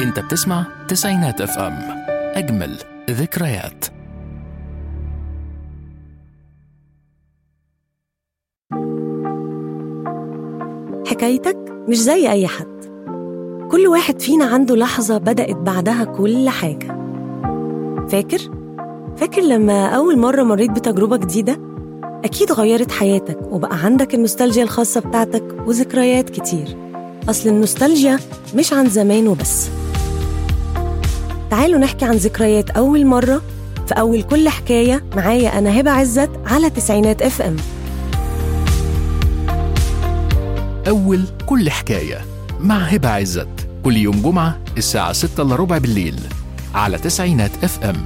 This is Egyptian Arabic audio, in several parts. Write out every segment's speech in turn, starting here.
انت بتسمع تسعينات اف ام اجمل ذكريات حكايتك مش زي أي حد كل واحد فينا عنده لحظة بدأت بعدها كل حاجة فاكر؟ فاكر لما أول مرة مريت بتجربة جديدة؟ أكيد غيرت حياتك وبقى عندك النوستالجيا الخاصة بتاعتك وذكريات كتير أصل النوستالجيا مش عن زمان وبس تعالوا نحكي عن ذكريات أول مرة في أول كل حكاية معايا أنا هبة عزت على تسعينات اف ام أول كل حكاية مع هبة عزت كل يوم جمعة الساعة 6 إلا ربع بالليل على تسعينات اف ام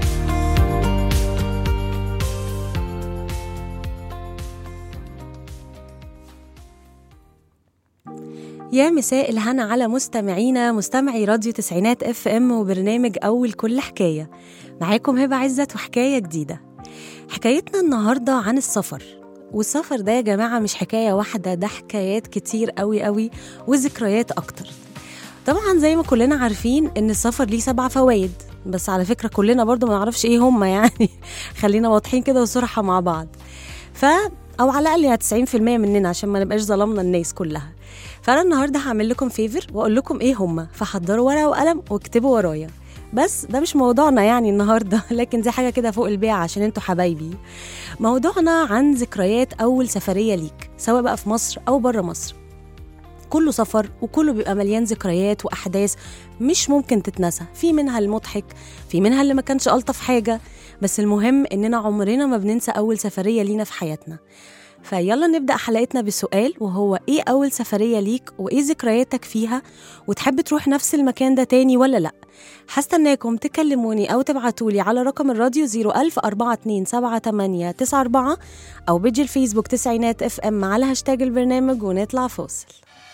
يا مساء الهنا على مستمعينا مستمعي راديو تسعينات اف ام وبرنامج اول كل حكايه معاكم هبه عزت وحكايه جديده حكايتنا النهارده عن السفر والسفر ده يا جماعه مش حكايه واحده ده حكايات كتير قوي قوي وذكريات اكتر طبعا زي ما كلنا عارفين ان السفر ليه سبع فوائد بس على فكره كلنا برضو ما نعرفش ايه هم يعني خلينا واضحين كده وصراحه مع بعض ف او على الاقل يعني 90% مننا عشان ما نبقاش ظلمنا الناس كلها فانا النهارده هعمل لكم فيفر واقول لكم ايه هما فحضروا ورقه وقلم واكتبوا ورايا بس ده مش موضوعنا يعني النهارده لكن دي حاجه كده فوق البيع عشان انتوا حبايبي موضوعنا عن ذكريات اول سفريه ليك سواء بقى في مصر او بره مصر كله سفر وكله بيبقى مليان ذكريات واحداث مش ممكن تتنسى في منها المضحك في منها اللي ما كانش الطف حاجه بس المهم اننا عمرنا ما بننسى اول سفريه لينا في حياتنا فيلا نبدأ حلقتنا بسؤال وهو إيه أول سفرية ليك وإيه ذكرياتك فيها وتحب تروح نفس المكان ده تاني ولا لأ هستناكم تكلموني أو تبعتولي على رقم الراديو 01000 427 أو بيجي الفيسبوك تسعينات اف ام على هاشتاج البرنامج ونطلع فاصل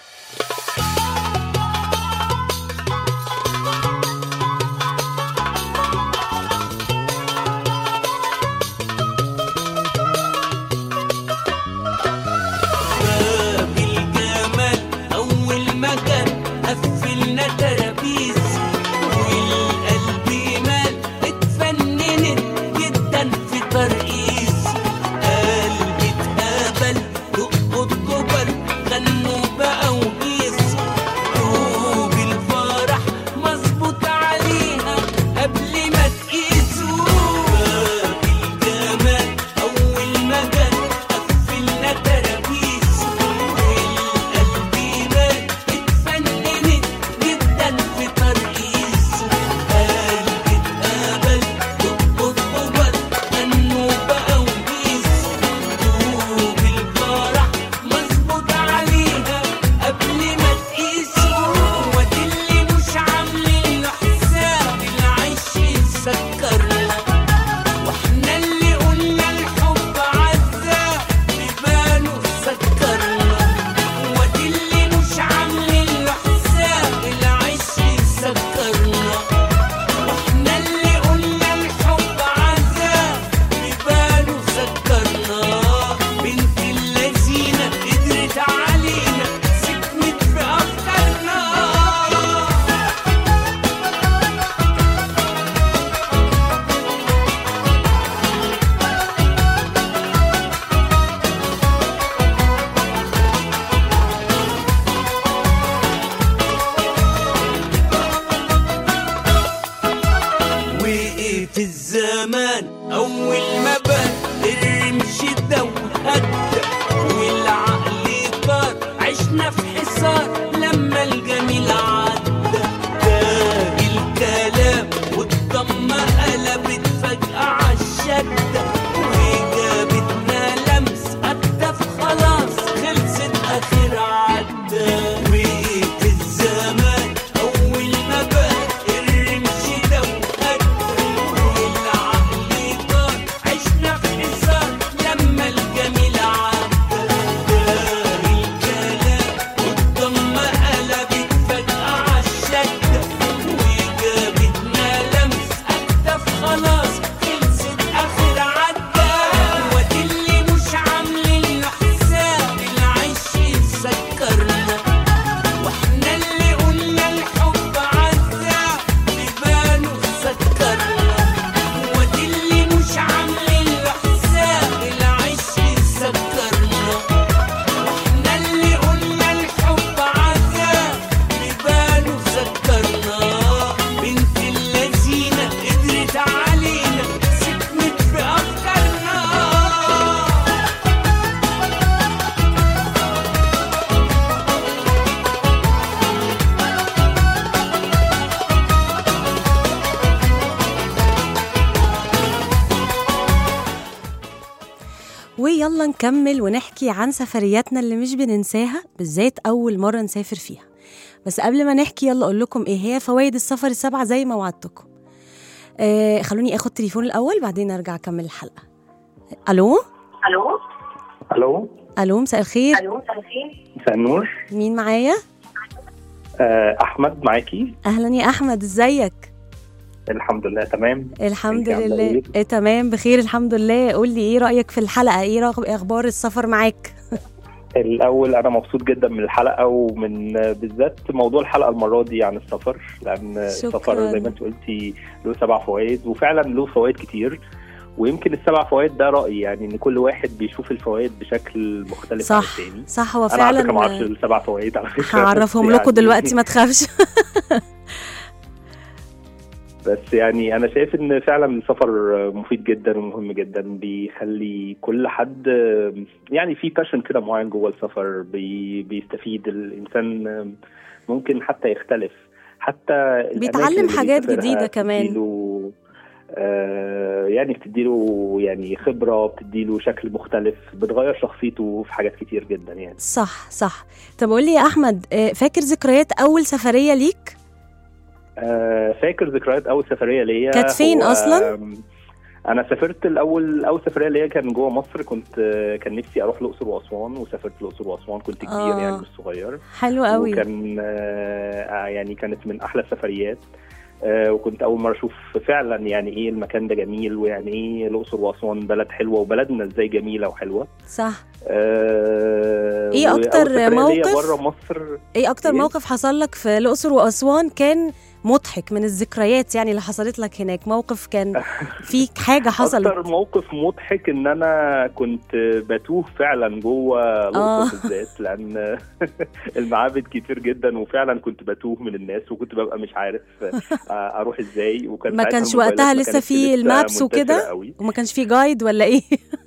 باب الجمال أول مكان قفلنا ترابيز والقلب مال اتفننت جدا في ترقيص قلبي اتقبل دقوا الجبل غنوا بقى وبيس طوب الفرح مظبوط عليها قبل ما تقيسوا باب الجمال أول مكان قفلنا ترابيز والقلب مال اتفننت جدا في ترقيص قلبي اتقبل دقوا الجبل غنوا بقى وبيس طوب الفرح مظبوط عليها قبل ما تقيسوا واد اللي مش عاملين له حساب العيش يسكرنا واحنا اللي قلنا الحب عذاب بباله سكرنا واد اللي مش عاملين له حساب العيش يسكرنا واحنا اللي قلنا الحب عذاب بباله سكرنا بنت اللذينة قدرت علينا سكنت في أفكارنا وقف الزمان أول ما بان الرمش ده وهدى والعقل طار عشنا في حصار لما الجميل عدى ده الكلام والضمة قلبت فجأة عالشدة وجابتنا لمس أدى في خلاص خلصت آخر عدى وقف الزمان أول ما بان الرمش ده وهدى والعقل طار عشنا في حصار لما الجميل عدى دار الكلام والضمة يلا نكمل ونحكي عن سفرياتنا اللي مش بننساها بالذات أول مرة نسافر فيها بس قبل ما نحكي يلا أقول لكم إيه هي فوائد السفر السبعة زي ما وعدتكم آه خلوني آخد تليفون الأول بعدين أرجع أكمل الحلقة ألو الو الو ألو مساء الخير الو مساء الخير مساء النور مين معايا؟ آه، احمد معاكي أهلا يا أحمد إزيك؟ الحمد لله تمام الحمد انتي عاملة لله ايه؟ إيه تمام بخير الحمد لله قول لي إيه رأيك في الحلقة إيه رغ- أخبار السفر معاك؟ الاول انا مبسوط جدا من الحلقه ومن آه، بالذات موضوع الحلقه المره دي عن السفر لان السفر زي ما انت قلتي له سبع فوائد وفعلا له فوائد كتير ويمكن السبع فوائد ده رايي يعني ان كل واحد بيشوف الفوائد بشكل مختلف صح عن التاني صح هو انا على فكره ما اعرفش فعلا السبع فوائد على فكره هعرفهم بس لكم يعني- دلوقتي ما تخافش بس يعني انا شايف ان فعلا السفر مفيد جدا ومهم جدا بيخلي كل حد يعني في باشن كده معين جوه السفر بي بيستفيد الانسان ممكن حتى يختلف حتى الأماكن بيتعلم اللي حاجات بيسافرها جديدة كمان. بتديله آه يعني بتديله يعني خبره بتديله شكل مختلف بتغير شخصيته في حاجات كتير جدا يعني صح صح طب قول لي يا احمد آه، فاكر ذكريات اول سفريه ليك آه، فاكر ذكريات اول سفريه ليا كانت فين هو، أصلاً؟ آم، انا سافرت الاول اول سفريه ليا كان جوه مصر كنت آه، كان نفسي اروح الاقصر واسوان وسافرت الاقصر واسوان كنت كبير آه. يعني مش صغير حلو قوي وكان آه، يعني كانت من احلى السفريات آه، وكنت اول مره اشوف فعلا يعني ايه المكان ده جميل ويعني ايه الاقصر واسوان بلد حلوه وبلدنا ازاي جميله وحلوه صح آه، إيه وأول أكتر سفرية ليا موقف؟ بره مصر ايه اكتر إيه؟ موقف حصل لك في الاقصر واسوان كان مضحك من الذكريات يعني اللي حصلت لك هناك موقف كان فيك حاجه اكتر حصلت موقف مضحك ان انا كنت بتوه فعلا جوه آه. الاقصر بالذات لان المعابد كتير جدا وفعلا كنت بتوه من الناس وكنت ببقى مش عارف اروح ازاي وكان ما ساعتها كانش الموبايلات وقتها ما لسه كانتش في لسه المابس منتشرة وكده؟ قوي. وما كانش في جايد ولا ايه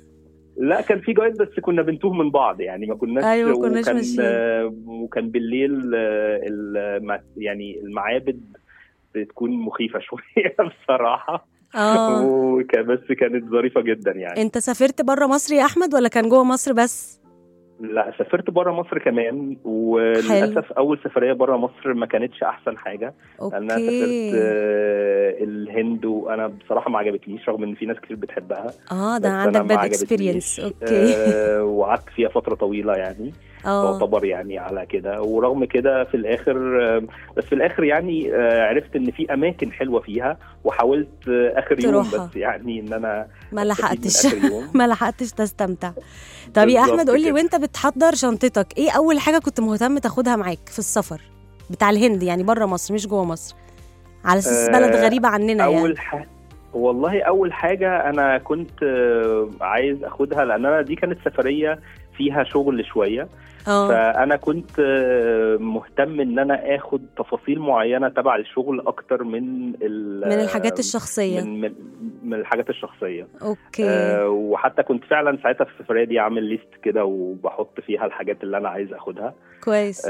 لا كان في جايد بس كنا بنتوه من بعض يعني ما كناش أيوة، ما كناش وكان ماشيين. آه، وكان بالليل آه، الم- يعني المعابد بتكون مخيفه شويه بصراحه اه وكان بس كانت ظريفه جدا يعني انت سافرت بره مصر يا احمد ولا كان جوه مصر بس لا سافرت بره مصر كمان وللاسف اول سفريه بره مصر ما كانتش احسن حاجه لان انا سافرت اوكي آه، الهند وانا بصراحه ما عجبتنيش رغم ان في ناس كتير بتحبها اه بس ده أنا عندك ما باد عجبتنيش. اكسبيرينس اوكي آه، وقعدت فيها فتره طويله يعني اه تعتبر يعني على كده ورغم كده في الاخر آه، بس في الاخر يعني آه، عرفت ان في اماكن حلوه فيها وحاولت آه، اخر يوم تروحها. بس يعني ان انا ما أستفيد من لحقتش آخر يوم. ما لحقتش تستمتع طب يا بالظبط احمد قول لي كده. وانت بتحضر شنطتك ايه اول حاجه كنت مهتم تاخدها معاك في السفر بتاع الهند يعني بره مصر مش جوه مصر على اساس آه، بلد غريبه عننا يعني اول حاجه والله اول حاجه انا كنت آه، عايز اخدها لان انا دي كانت سفريه فيها شغل شويه اه فانا كنت آه، مهتم ان انا اخد تفاصيل معينه تبع الشغل اكتر من ال- من الحاجات الشخصيه من من, من الحاجات الشخصيه اوكي آه وحتى كنت فعلا ساعتها في السفريه دي عامل ليست كده وبحط فيها الحاجات اللي انا عايز اخدها كويس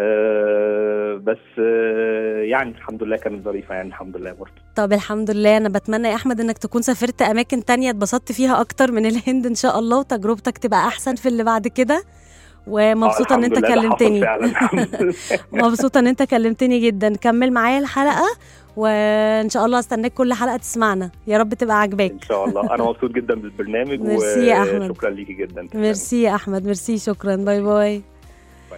آه بس آه يعني الحمد لله كانت ظريفه يعني الحمد لله برضه طب الحمد لله انا بتمنى يا احمد انك تكون سافرت اماكن تانية اتبسطت فيها اكتر من الهند ان شاء الله وتجربتك تبقى احسن في اللي بعد كده ومبسوطه ان آه، انت الحمد لله ده حصل كلمتني فعلا الحمد لله مبسوطه ان انت كلمتني جدا كمل معايا الحلقه وان شاء الله استناك كل حلقه تسمعنا يا رب تبقى عاجباك ان شاء الله انا مبسوط جدا بالبرنامج ميرسي يا أحمد. وشكرا ليكي جدا ميرسي يا احمد ميرسي شكرا باي باي باي.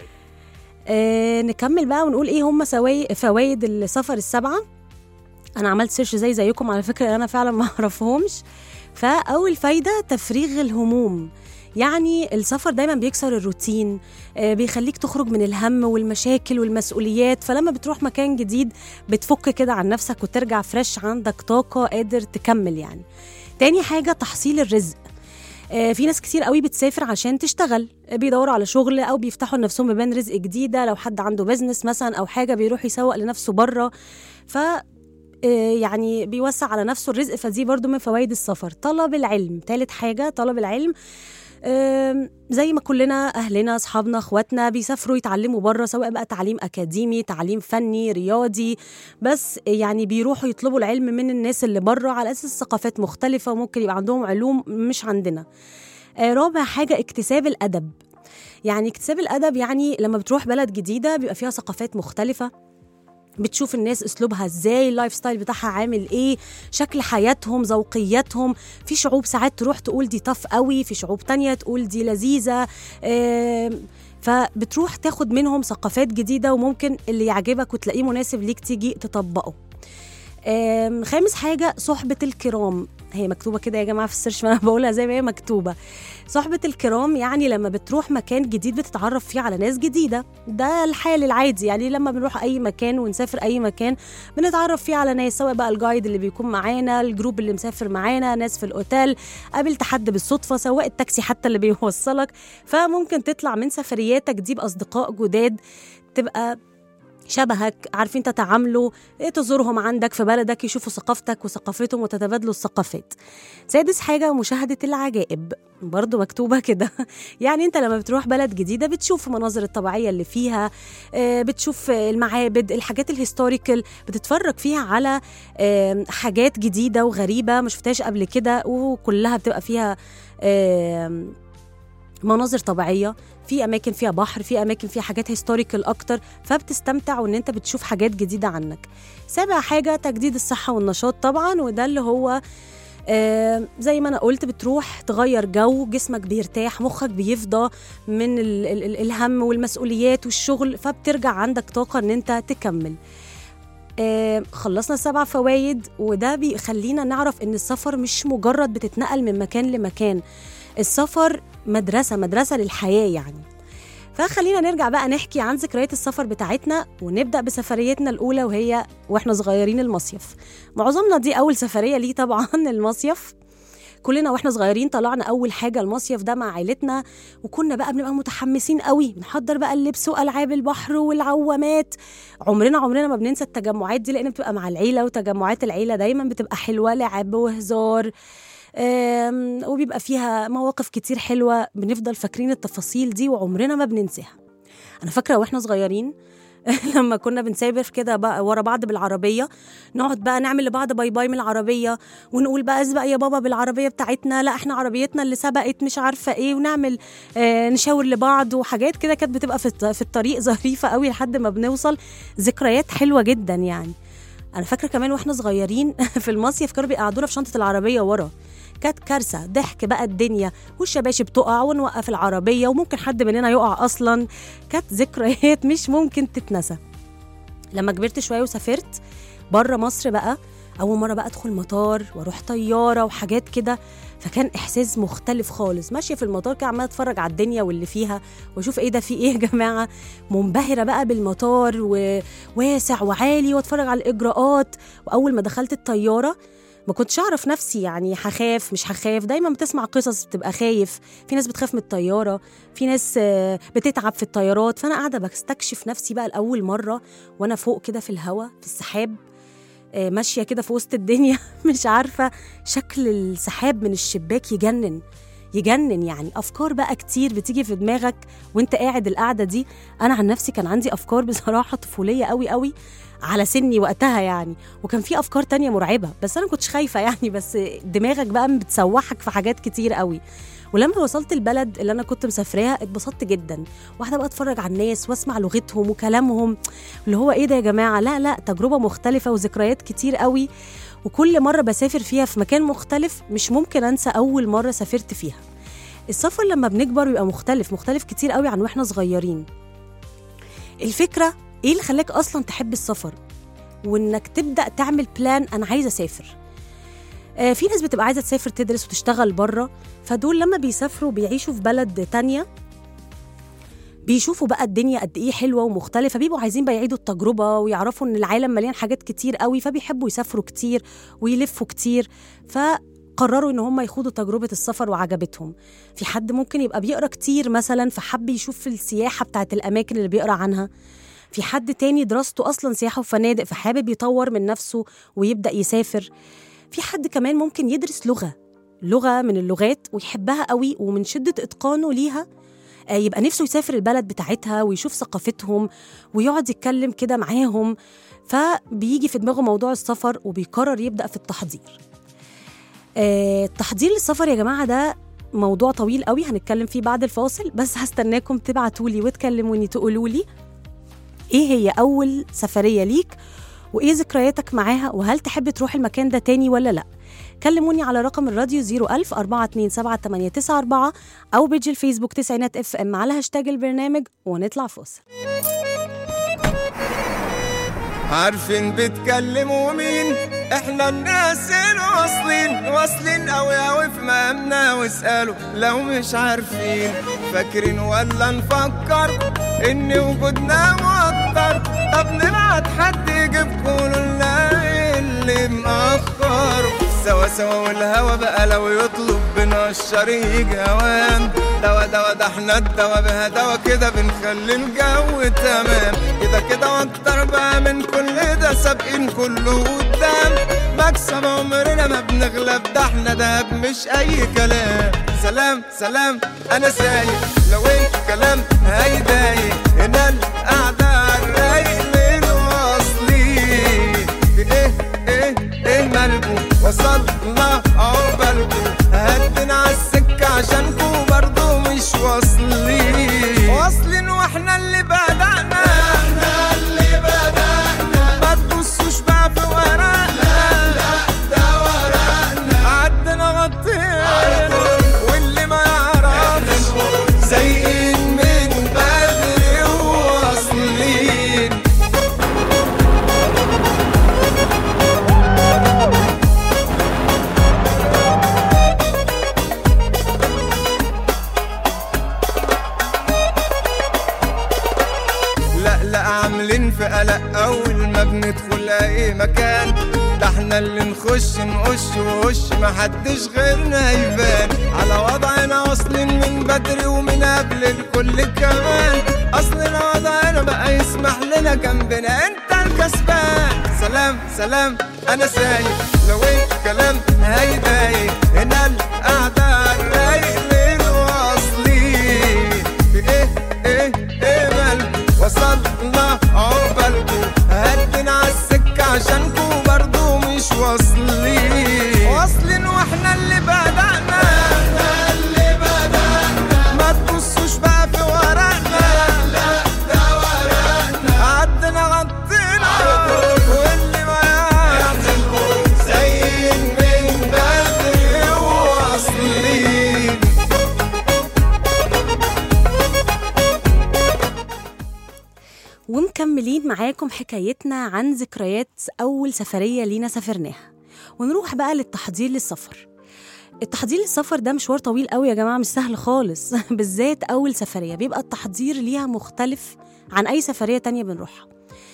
آه نكمل بقى ونقول ايه هم سواي فوائد السفر السبعه انا عملت سيرش زي زيكم على فكره انا فعلا ما اعرفهمش فاول فايده تفريغ الهموم يعني السفر دايما بيكسر الروتين آه، بيخليك تخرج من الهم والمشاكل والمسؤوليات فلما بتروح مكان جديد بتفك كده عن نفسك وترجع فريش عندك طاقة قادر تكمل يعني تاني حاجة تحصيل الرزق آه، في ناس كتير قوي بتسافر عشان تشتغل آه، بيدوروا على شغل او بيفتحوا لنفسهم بيبان رزق جديده لو حد عنده بزنس مثلا او حاجه بيروح يسوق لنفسه بره ف آه، يعني بيوسع على نفسه الرزق فدي برضو من فوائد السفر طلب العلم تالت حاجه طلب العلم آم، زي ما كلنا اهلنا اصحابنا اخواتنا بيسافروا يتعلموا بره سواء بقى تعليم اكاديمي تعليم فني رياضي بس يعني بيروحوا يطلبوا العلم من الناس اللي بره على اساس ثقافات مختلفه وممكن يبقى عندهم علوم مش عندنا آه رابع حاجه اكتساب الادب يعني اكتساب الادب يعني لما بتروح بلد جديده بيبقى فيها ثقافات مختلفه بتشوف الناس اسلوبها ازاي اللايف ستايل بتاعها عامل ايه شكل حياتهم ذوقياتهم في شعوب ساعات تروح تقول دي طف قوي في شعوب تانية تقول دي لذيذه آه فبتروح تاخد منهم ثقافات جديده وممكن اللي يعجبك وتلاقيه مناسب ليك تيجي تطبقه خامس حاجة صحبة الكرام هي مكتوبة كده يا جماعة في السيرش ما أنا بقولها زي ما هي مكتوبة صحبة الكرام يعني لما بتروح مكان جديد بتتعرف فيه على ناس جديدة ده الحال العادي يعني لما بنروح أي مكان ونسافر أي مكان بنتعرف فيه على ناس سواء بقى الجايد اللي بيكون معانا الجروب اللي مسافر معانا ناس في الأوتيل قابلت حد بالصدفة سواء التاكسي حتى اللي بيوصلك فممكن تطلع من سفرياتك دي بأصدقاء جداد تبقى شبهك عارفين تتعاملوا تزورهم عندك في بلدك يشوفوا ثقافتك وثقافتهم وتتبادلوا الثقافات سادس حاجة مشاهدة العجائب برضو مكتوبة كده يعني انت لما بتروح بلد جديدة بتشوف المناظر الطبيعية اللي فيها بتشوف المعابد الحاجات الهيستوريكال بتتفرج فيها على حاجات جديدة وغريبة ما شفتهاش قبل كده وكلها بتبقى فيها مناظر طبيعية في أماكن فيها بحر في أماكن فيها حاجات هيستوريكال أكتر فبتستمتع وإن أنت بتشوف حاجات جديدة عنك سابع حاجة تجديد الصحة والنشاط طبعا وده اللي هو آه زي ما انا قلت بتروح تغير جو جسمك بيرتاح مخك بيفضى من ال ال ال الهم والمسؤوليات والشغل فبترجع عندك طاقة ان انت تكمل آه خلصنا السبع فوائد وده بيخلينا نعرف ان السفر مش مجرد بتتنقل من مكان لمكان السفر مدرسة مدرسة للحياة يعني فخلينا نرجع بقى نحكي عن ذكريات السفر بتاعتنا ونبدأ بسفريتنا الأولى وهي وإحنا صغيرين المصيف معظمنا دي أول سفرية ليه طبعا المصيف كلنا واحنا صغيرين طلعنا اول حاجه المصيف ده مع عيلتنا وكنا بقى بنبقى متحمسين قوي بنحضر بقى اللبس والعاب البحر والعوامات عمرنا عمرنا ما بننسى التجمعات دي لان بتبقى مع العيله وتجمعات العيله دايما بتبقى حلوه لعب وهزار وبيبقى فيها مواقف كتير حلوة بنفضل فاكرين التفاصيل دي وعمرنا ما بننساها أنا فاكرة وإحنا صغيرين لما كنا بنسافر كده بقى ورا بعض بالعربيه نقعد بقى نعمل لبعض باي باي من العربيه ونقول بقى اسبق يا بابا بالعربيه بتاعتنا لا احنا عربيتنا اللي سبقت مش عارفه ايه ونعمل آه نشاور لبعض وحاجات كده كانت بتبقى في في الطريق ظريفه قوي لحد ما بنوصل ذكريات حلوه جدا يعني انا فاكره كمان واحنا صغيرين في المصيف كانوا بيقعدونا في شنطه العربيه ورا كانت كارثه ضحك بقى الدنيا والشباشب تقع ونوقف العربيه وممكن حد مننا يقع اصلا كانت ذكريات مش ممكن تتنسى لما كبرت شويه وسافرت بره مصر بقى اول مره بقى ادخل مطار واروح طياره وحاجات كده فكان احساس مختلف خالص ماشيه في المطار كده عماله اتفرج على الدنيا واللي فيها واشوف ايه ده في ايه يا جماعه منبهره بقى بالمطار وواسع وعالي واتفرج على الاجراءات واول ما دخلت الطياره ما كنتش اعرف نفسي يعني هخاف مش هخاف دايما بتسمع قصص بتبقى خايف في ناس بتخاف من الطياره في ناس بتتعب في الطيارات فانا قاعده بستكشف نفسي بقى لاول مره وانا فوق كده في الهواء في السحاب ماشيه كده في وسط الدنيا مش عارفه شكل السحاب من الشباك يجنن يجنن يعني افكار بقى كتير بتيجي في دماغك وانت قاعد القعده دي انا عن نفسي كان عندي افكار بصراحه طفوليه قوي قوي على سني وقتها يعني وكان في افكار تانية مرعبه بس انا كنتش خايفه يعني بس دماغك بقى بتسوحك في حاجات كتير قوي ولما وصلت البلد اللي انا كنت مسافراها اتبسطت جدا واحده بقى اتفرج على الناس واسمع لغتهم وكلامهم اللي هو ايه ده يا جماعه لا لا تجربه مختلفه وذكريات كتير قوي وكل مره بسافر فيها في مكان مختلف مش ممكن انسى اول مره سافرت فيها السفر لما بنكبر بيبقى مختلف مختلف كتير قوي عن واحنا صغيرين الفكره ايه اللي خلاك اصلا تحب السفر وانك تبدا تعمل بلان انا عايزه اسافر آه في ناس بتبقى عايزه تسافر تدرس وتشتغل بره فدول لما بيسافروا بيعيشوا في بلد تانية بيشوفوا بقى الدنيا قد ايه حلوه ومختلفه بيبقوا عايزين بقى يعيدوا التجربه ويعرفوا ان العالم مليان حاجات كتير قوي فبيحبوا يسافروا كتير ويلفوا كتير فقرروا ان هم يخوضوا تجربه السفر وعجبتهم في حد ممكن يبقى بيقرا كتير مثلا فحب يشوف السياحه بتاعت الاماكن اللي بيقرا عنها في حد تاني دراسته اصلا سياحه وفنادق فحابب يطور من نفسه ويبدا يسافر في حد كمان ممكن يدرس لغه لغه من اللغات ويحبها قوي ومن شده اتقانه ليها يبقى نفسه يسافر البلد بتاعتها ويشوف ثقافتهم ويقعد يتكلم كده معاهم فبيجي في دماغه موضوع السفر وبيقرر يبدا في التحضير التحضير للسفر يا جماعه ده موضوع طويل قوي هنتكلم فيه بعد الفاصل بس هستناكم تبعتولي وتكلموني تقولولي ايه هي اول سفريه ليك وايه ذكرياتك معاها وهل تحب تروح المكان ده تاني ولا لا كلموني على رقم الراديو 01000 427 او بيج الفيسبوك تسعينات اف ام على هاشتاج البرنامج ونطلع فاصل عارفين بتكلموا مين احنا الناس الواصلين واصلين اوي اوي في مقامنا واسألوا لو مش عارفين فاكرين ولا نفكر ان وجودنا موتر طب نبعت حد يجيبكوا لنا اللي مأخر سوا سوا والهوا بقى لو يطلب بنا الشريك هوام دوا دوا ده احنا الدوا بها دوا كده بنخلي الجو تمام كده كده واكتر بقى من كل ده سابقين كله قدام مكسب عمرنا ما بنغلب ده احنا دهب مش اي كلام سلام سلام انا سايق لو ايه كلام هيضايق هنا القعدة عالرايق لين واصلين في ايه ايه ايه مالكو وصلنا عقبالكو هدنا عالسكة عشانكو برضو مش واصلين واصلين واحنا اللي بدأنا احنا اللي بدأنا ما تبصوش بقى في ورقنا لا ده ورقنا عدنا غطينا واللي ما يعرفش زيين من بدري واصلين لا لا عاملين في قلق اول ما بندخل اي مكان ده احنا اللي نخش نقش ووش محدش غيرنا يبان على وضعنا واصلين من بدري ومن قبل الكل كمان اصلنا وضعنا بقى يسمح لنا جنبنا انت الكسبان سلام سلام انا سايق لو ايه كلام هيضايق هنا القعدة عالرايق لين واصلين في ايه ايه ايه مالكو وصلنا عقبالكو هدنا عالسكة عشانكو برضو مش واصلين واصلين واحنا اللي بدأنا احنا اللي بدأنا ما تبصوش بقى في ورقنا لا ده ورقنا عدنا غطينا واللي ما يعرفش زين من بدري واصلين ومكملين معاكم حكايتنا عن ذكريات أول سفرية لينا سافرناها ونروح بقى للتحضير للسفر التحضير للسفر ده مشوار طويل قوي يا جماعة مش سهل خالص بالذات أول سفرية بيبقى التحضير ليها مختلف عن أي سفرية تانية بنروحها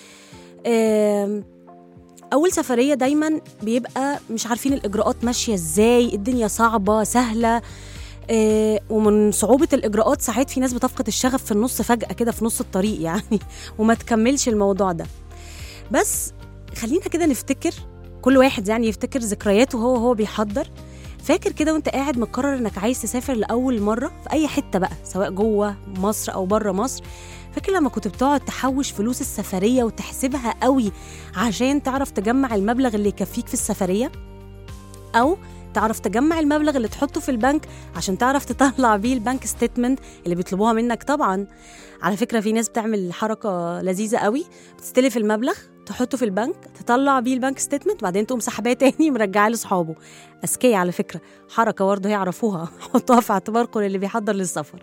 آم، أول سفرية دايما بيبقى مش عارفين الإجراءات ماشية إزاي الدنيا صعبة سهلة آه، ومن صعوبة الإجراءات ساعات في ناس بتفقد الشغف في النص فجأة كده في نص الطريق يعني وما تكملش الموضوع ده بس خلينا كده نفتكر كل واحد يعني يفتكر ذكرياته هو هو بيحضر فاكر كده وانت قاعد مقرر انك عايز تسافر لاول مره في اي حته بقى سواء جوه مصر او بره مصر فاكر لما كنت بتقعد تحوش فلوس السفريه وتحسبها قوي عشان تعرف تجمع المبلغ اللي يكفيك في السفريه او تعرف تجمع المبلغ اللي تحطه في البنك عشان تعرف تطلع بيه البنك ستيتمنت اللي بيطلبوها منك طبعا على فكره في ناس بتعمل حركه لذيذه قوي بتستلف المبلغ تحطه في البنك تطلع بيه البنك ستيتمنت بعدين تقوم سحباه تاني مرجعاه لاصحابه اذكياء على فكره حركه برضه يعرفوها حطوها في اعتباركم اللي بيحضر للسفر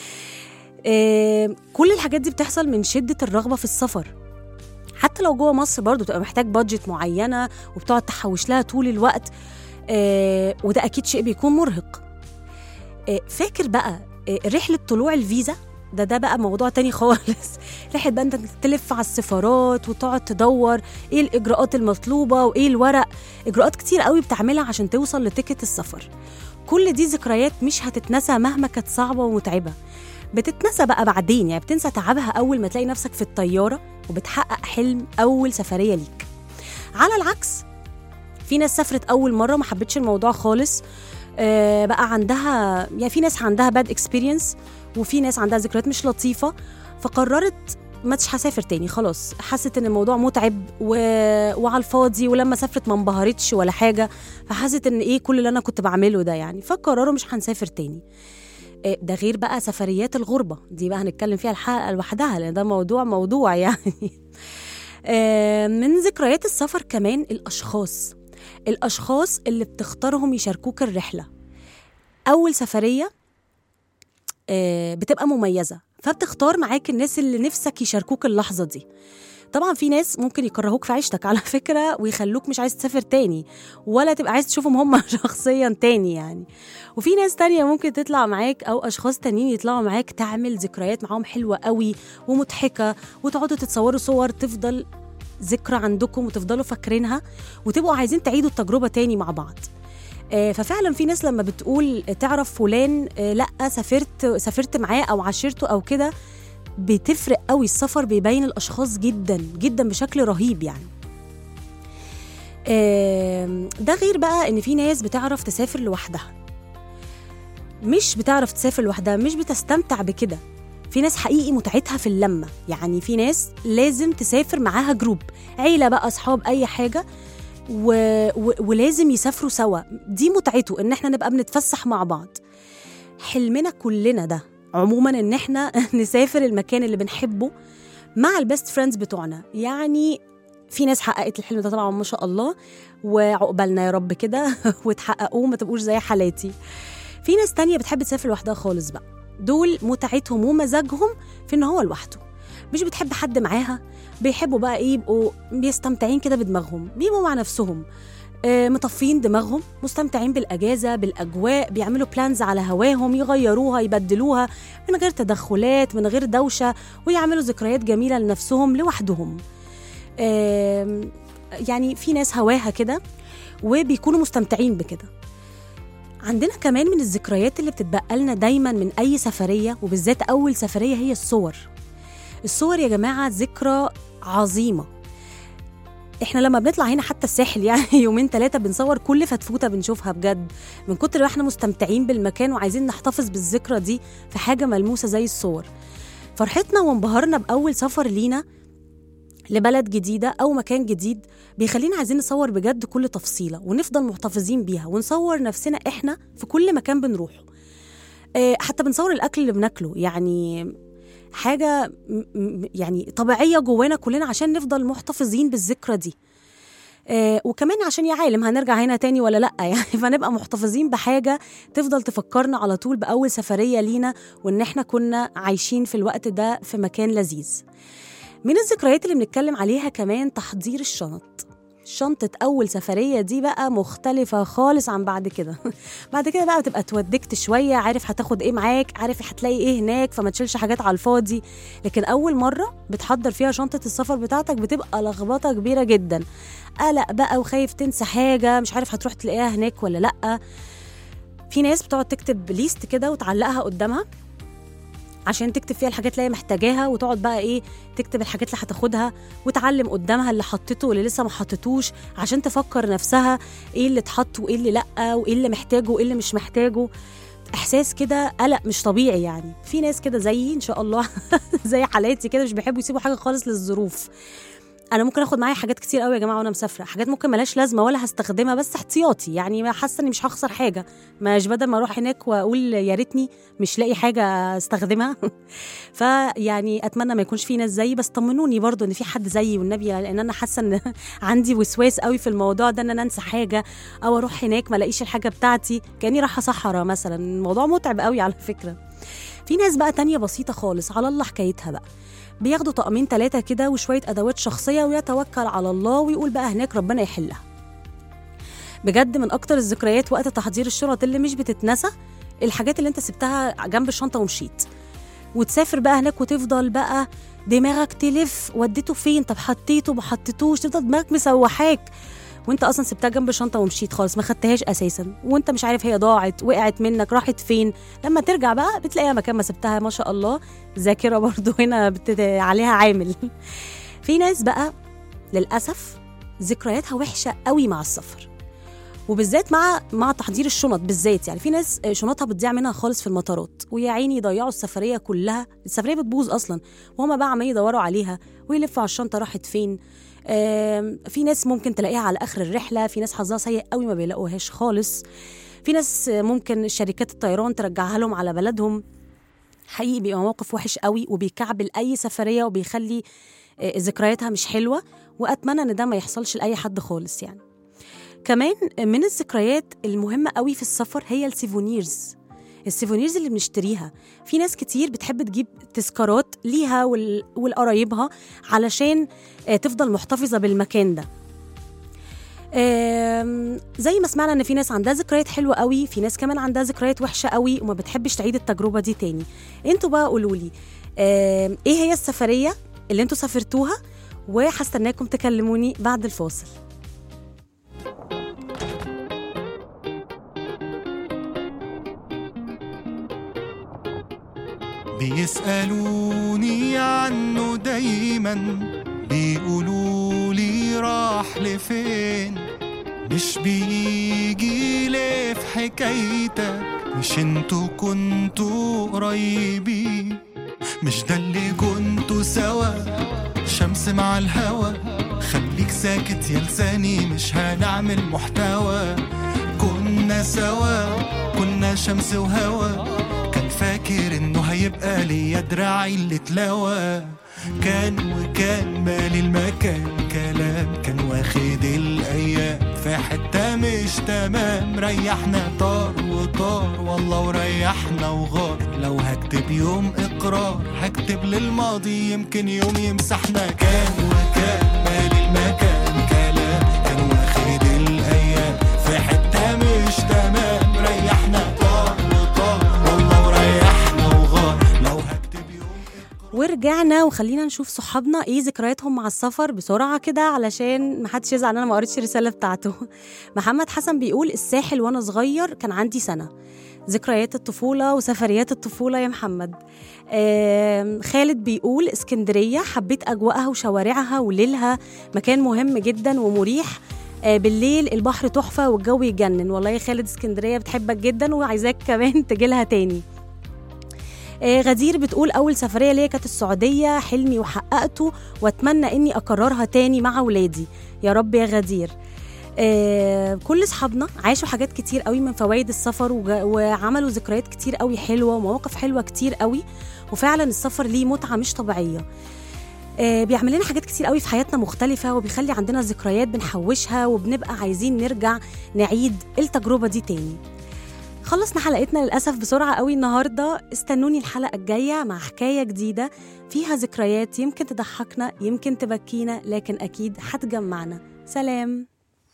آه، كل الحاجات دي بتحصل من شده الرغبه في السفر حتى لو جوه مصر برضه تبقى محتاج بادجت معينه وبتقعد تحوش لها طول الوقت آه، وده اكيد شيء بيكون مرهق آه، فاكر بقى آه، رحله طلوع الفيزا ده ده بقى موضوع تاني خالص رحله بقى انت تلف على السفارات وتقعد تدور ايه الاجراءات المطلوبه وايه الورق اجراءات كتير قوي بتعملها عشان توصل لتيكت السفر كل دي ذكريات مش هتتنسى مهما كانت صعبه ومتعبه بتتنسى بقى بعدين يعني بتنسى تعبها اول ما تلاقي نفسك في الطياره وبتحقق حلم اول سفريه ليك على العكس في ناس سافرت اول مره ما حبتش الموضوع خالص آه، بقى عندها يعني في ناس عندها باد اكسبيرينس وفي ناس عندها ذكريات مش لطيفه فقررت مش هسافر تاني خلاص حست ان الموضوع متعب و... وعلى الفاضي ولما سافرت ما انبهرتش ولا حاجه فحست ان ايه كل اللي انا كنت بعمله ده يعني فقرروا مش هنسافر تاني آه، ده غير بقى سفريات الغربه دي بقى هنتكلم فيها الحلقه لوحدها لان ده موضوع موضوع يعني آه، من ذكريات السفر كمان الاشخاص الاشخاص اللي بتختارهم يشاركوك الرحله اول سفريه آه، بتبقى مميزه فبتختار معاك الناس اللي نفسك يشاركوك اللحظه دي طبعا في ناس ممكن يكرهوك في عيشتك على فكره ويخلوك مش عايز تسافر تاني ولا تبقى عايز تشوفهم هم شخصيا تاني يعني وفي ناس تانية ممكن تطلع معاك او اشخاص تانيين يطلعوا معاك تعمل ذكريات معاهم حلوه قوي ومضحكه وتقعدوا تتصوروا صور تفضل ذكرى عندكم وتفضلوا فاكرينها وتبقوا عايزين تعيدوا التجربه تاني مع بعض آه، ففعلا في ناس لما بتقول تعرف فلان آه، لا سافرت سافرت معاه او عاشرته او كده بتفرق قوي السفر بيبين الاشخاص جدا جدا بشكل رهيب يعني آم، ده غير بقى ان في ناس بتعرف تسافر لوحدها مش بتعرف تسافر لوحدها مش بتستمتع بكده في ناس حقيقي متعتها في اللمة يعني في ناس لازم تسافر معاها جروب عيلة بقى أصحاب أي حاجة و... و... ولازم يسافروا سوا دي متعته ان احنا نبقى بنتفسح مع بعض حلمنا كلنا ده عموما ان احنا نسافر المكان اللي بنحبه مع البيست فريندز بتوعنا يعني في ناس حققت الحلم ده طبعا ما شاء الله وعقبالنا يا رب كده وتحققوه ما تبقوش زي حالاتي في ناس تانية بتحب تسافر لوحدها خالص بقى دول متعتهم ومزاجهم في ان هو لوحده مش بتحب حد معاها بيحبوا بقى ايه يبقوا بيستمتعين كده بدماغهم بيبقوا مع نفسهم آه، مطفين دماغهم مستمتعين بالاجازه بالاجواء بيعملوا بلانز على هواهم يغيروها يبدلوها من غير تدخلات من غير دوشه ويعملوا ذكريات جميله لنفسهم لوحدهم آم، يعني في ناس هواها كده وبيكونوا مستمتعين بكده عندنا كمان من الذكريات اللي بتتبقى لنا دايما من اي سفريه وبالذات اول سفريه هي الصور الصور يا جماعه ذكرى عظيمه احنا لما بنطلع هنا حتى الساحل يعني يومين ثلاثه بنصور كل فتفوته بنشوفها بجد من كتر ما احنا مستمتعين بالمكان وعايزين نحتفظ بالذكرى دي في حاجه ملموسه زي الصور فرحتنا وانبهارنا باول سفر لينا لبلد جديدة أو مكان جديد بيخلينا عايزين نصور بجد كل تفصيلة ونفضل محتفظين بيها ونصور نفسنا إحنا في كل مكان بنروحه آه، حتى بنصور الأكل اللي بناكله يعني حاجة م- م- يعني طبيعية جوانا كلنا عشان نفضل محتفظين بالذكرى دي آه وكمان عشان يا عالم هنرجع هنا تاني ولا لأ يعني فنبقى محتفظين بحاجة تفضل تفكرنا على طول بأول سفرية لينا وإن إحنا كنا عايشين في الوقت ده في مكان لذيذ من الذكريات اللي بنتكلم عليها كمان تحضير الشنط شنطة أول سفرية دي بقى مختلفة خالص عن بعد كده بعد كده بقى بتبقى اتودكت شوية عارف هتاخد ايه معاك عارف هتلاقي ايه هناك فما تشيلش حاجات على الفاضي لكن أول مرة بتحضر فيها شنطة السفر بتاعتك بتبقى لخبطة كبيرة جدا قلق بقى وخايف تنسى حاجة مش عارف هتروح تلاقيها هناك ولا لأ في ناس بتقعد تكتب ليست كده وتعلقها قدامها عشان تكتب فيها الحاجات اللي هي محتاجاها وتقعد بقى ايه تكتب الحاجات اللي هتاخدها وتعلم قدامها اللي حطته واللي لسه ما حطتوش عشان تفكر نفسها ايه اللي اتحط وايه اللي لا وايه اللي محتاجه وايه اللي مش محتاجه احساس كده قلق مش طبيعي يعني في ناس كده زيي ان شاء الله زي حالاتي كده مش بيحبوا يسيبوا حاجه خالص للظروف انا ممكن اخد معايا حاجات كتير قوي يا جماعه وانا مسافره حاجات ممكن ملهاش لازمه ولا هستخدمها بس احتياطي يعني ما حاسه اني مش هخسر حاجه مش بدل ما اروح هناك واقول يا ريتني مش لاقي حاجه استخدمها فيعني اتمنى ما يكونش في ناس زيي بس طمنوني برضو ان في حد زيي والنبي لان انا حاسه ان عندي وسواس قوي في الموضوع ده ان انا انسى حاجه او اروح هناك ما الاقيش الحاجه بتاعتي كاني رايحه صحراء مثلا الموضوع متعب قوي على فكره في ناس بقى تانية بسيطة خالص على الله حكايتها بقى بياخدوا طقمين ثلاثة كده وشوية أدوات شخصية ويتوكل على الله ويقول بقى هناك ربنا يحلها بجد من أكتر الذكريات وقت تحضير الشنط اللي مش بتتنسى الحاجات اللي انت سبتها جنب الشنطة ومشيت وتسافر بقى هناك وتفضل بقى دماغك تلف وديته فين طب حطيته ما حطيتوش تفضل دماغك مسوحاك وانت اصلا سبتها جنب الشنطه ومشيت خالص ما خدتهاش اساسا وانت مش عارف هي ضاعت وقعت منك راحت فين لما ترجع بقى بتلاقيها مكان ما سبتها ما شاء الله ذاكره برضو هنا بتت... عليها عامل في ناس بقى للاسف ذكرياتها وحشه قوي مع السفر وبالذات مع مع تحضير الشنط بالذات يعني في ناس شنطها بتضيع منها خالص في المطارات ويا عيني يضيعوا السفريه كلها السفريه بتبوظ اصلا وهما بقى عمالين يدوروا عليها ويلفوا على الشنطه راحت فين آم، في ناس ممكن تلاقيها على اخر الرحله في ناس حظها سيء قوي ما بيلاقوهاش خالص في ناس ممكن شركات الطيران ترجعها لهم على بلدهم حقيقي بيبقى موقف وحش قوي وبيكعبل اي سفريه وبيخلي آه، ذكرياتها مش حلوه واتمنى ان ده ما يحصلش لاي حد خالص يعني كمان من الذكريات المهمه قوي في السفر هي السيفونيرز السيفونيرز اللي بنشتريها في ناس كتير بتحب تجيب تذكارات ليها وال- ولقرايبها علشان آه، تفضل محتفظه بالمكان ده آم، زي ما سمعنا ان في ناس عندها ذكريات حلوه قوي في ناس كمان عندها ذكريات وحشه قوي وما بتحبش تعيد التجربه دي تاني انتوا بقى قولوا لي ايه هي السفريه اللي انتوا سافرتوها وهستناكم تكلموني بعد الفاصل بيسألوني عنه دايما بيقولوا لي راح لفين مش بيجي ليه في حكايتك مش انتوا كنتوا قريبين مش ده اللي كنتوا سوا شمس مع الهوا خليك ساكت يا لساني مش هنعمل محتوى كنا سوا كنا شمس وهوا كان فاكر انه هيبقى ليا دراعي اللي اتلوى كان وكان مالي المكان كلام كان واخد الايام في حته مش تمام ريحنا طار وطار والله وريحنا وغار لو هكتب يوم اقرار هكتب للماضي يمكن يوم يمسحنا كان وكان مالي المكان كلام كان واخد الايام في حته مش تمام ريحنا طار وطار والله وريحنا وغار لو هكتب يوم ورجعنا وخلينا نشوف صحابنا ايه ذكرياتهم مع السفر بسرعه كده علشان محدش يزعل انا ما قريتش الرساله بتاعته محمد حسن بيقول الساحل وانا صغير كان عندي سنه ذكريات الطفولة وسفريات الطفولة يا محمد آم، خالد بيقول اسكندرية حبيت أجواءها وشوارعها وليلها مكان مهم جدا ومريح آه، بالليل البحر تحفة والجو يجنن والله يا خالد اسكندرية بتحبك جدا وعايزاك كمان تجيلها تاني آه، غدير بتقول أول سفرية ليا كانت السعودية حلمي وحققته وأتمنى إني أكررها تاني مع ولادي يا رب يا غدير آه، كل اصحابنا عاشوا حاجات كتير قوي من فوائد السفر وج- وعملوا ذكريات كتير قوي حلوه ومواقف حلوه كتير قوي وفعلا السفر ليه متعه مش طبيعيه آه، بيعمل لنا حاجات كتير قوي في حياتنا مختلفة وبيخلي عندنا ذكريات بنحوشها وبنبقى عايزين نرجع نعيد التجربة دي تاني خلصنا حلقتنا للأسف بسرعة قوي النهاردة استنوني الحلقة الجاية مع حكاية جديدة فيها ذكريات يمكن تضحكنا يمكن تبكينا لكن أكيد هتجمعنا سلام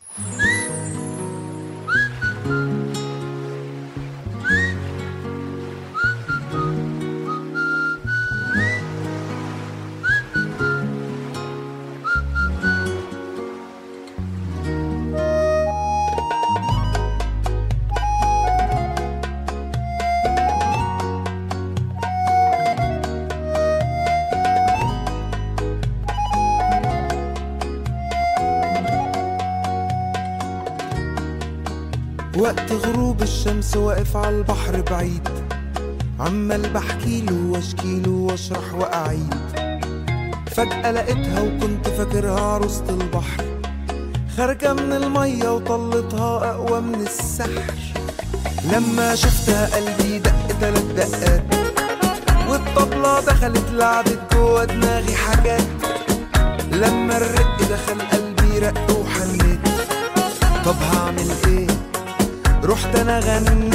وقت غروب الشمس واقف على البحر بعيد عمال بحكيله واشكيله واشرح واعيد فجأة لقيتها وكنت فاكرها عروسة البحر خارجة من المية وطلتها أقوى من السحر لما شفتها قلبي دق تلات دقات والطبلة دخلت لعبت جوا دماغي حاجات لما الرق دخل قلبي رق وحنيت طب هعمل ايه رحت انا غنيت